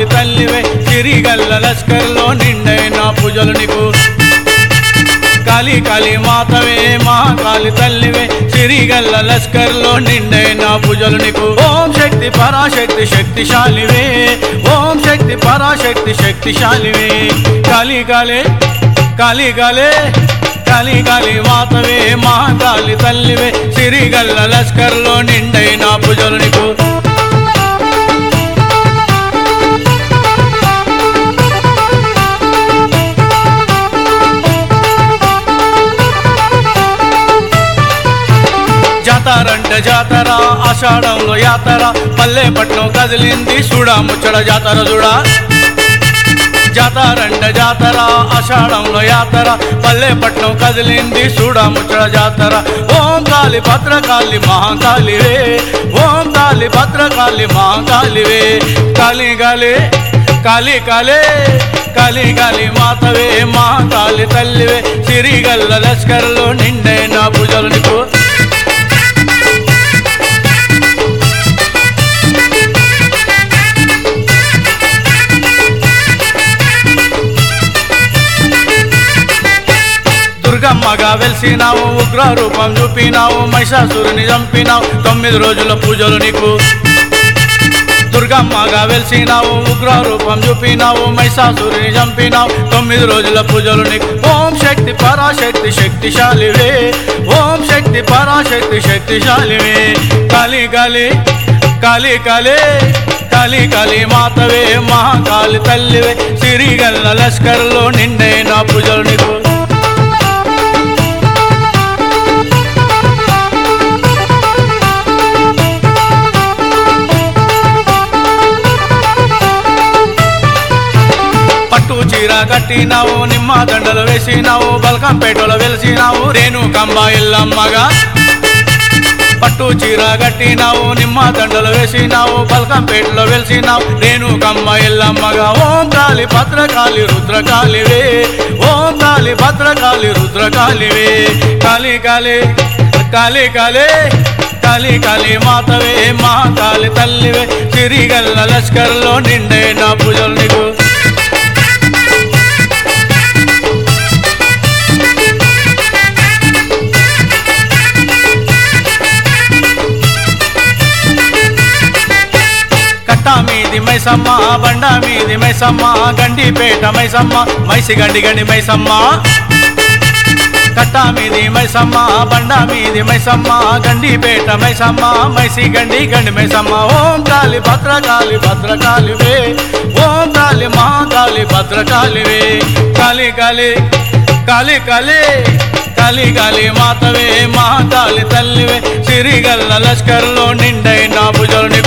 కాలి తల్లివే సిరిగల్ల లస్కర్లో నిండైన పూజలు నీకు కాలి కాలి మాతవే మా కాలి తల్లివే సిరిగల్ల లస్కర్లో నిండైన పూజలు నీకు ఓం శక్తి పరాశక్తి శక్తిశాలివే ఓం శక్తి పరాశక్తి శక్తిశాలివే కాలి కాలే కాలి కాలే కాలి కాలి మాతవే మా కాలి తల్లివే సిరిగల్ల లస్కర్లో నిండైన పూజలు నీకు జాతరంటే జాతర ఆషాఢంలో యాతర పల్లెపట్నం కదిలింది చూడా ముచ్చడ జాతర చూడా జాతరంటే జాతర ఆషాఢంలో యాతర పల్లెపట్నం కదిలింది చూడా ముచ్చడ జాతర ఓం కాళి భద్రకాళి మహాకాళివే ఓం కాళి భద్రకాళి మహాకాళివే కాళి గాలి కాళి కాలే కాళి కాళి మాతవే మా కాళి తల్లివే సిరిగల్ల లష్కర్లో నిండైన పూజలు నీకు దుర్గమ్మగా వెలిసినావు ఉగ్ర రూపం చూపినావు మహిషాసురుని చంపినావు తొమ్మిది రోజుల పూజలు నీకు దుర్గమ్మగా వెలిసినావు ఉగ్ర రూపం చూపినావు మహిషాసురుని చంపినావు తొమ్మిది రోజుల పూజలు నీకు ఓం శక్తి పరాశక్తి శక్తిశాలివే ఓం శక్తి పరాశక్తి శక్తిశాలివే కాలి కాలి కాలి కాలే కాలి కాలి మాతవే మహాకాలి తల్లివే సిరిగల్ల లష్కర్లో నిండైన పూజలు నీకు పట్టు చీర కట్టినావు నిమ్మ దండలు వేసినావు బల్కంపేటలో వెలిసినావు రేణు కంబ ఎల్లమ్మగా పట్టు చీర కట్టినావు నిమ్మ దండలు వేసినావు బల్కంపేటలో వెలిసినావు రేణు కంబ ఎల్లమ్మగా ఓం కాళి భద్రకాళి రుద్రకాళివే ఓం కాళి భద్రకాళి రుద్రకాళివే కాళి కాళి కాళి కాళి కాళి కాళి మాతవే మా కాళి తల్లివే సిరిగల్ల లష్కర్లో నిండైన పూజలు నీకు కట్ట మీది మైసమ్మ బండ మీది మైసమ్మ గండిపేట మైసమ్మ మైసి గండి గండి మైసమ్మ కట్ట మీది మైసమ్మ బండ మీది మైసమ్మ గండిపేట మైసమ్మ మైసి గండి గండి మైసమ్మ ఓం కాళి భద్రకాళి భద్రకాళివే ఓం కాళి మహాకాళి భద్రకాళివే కాళి కాళి కాళి కాళి కాళి కాళి మాతవే మహాకాళి తల్లివే సిరిగల్ల లష్కర్లో నిండైన భుజలు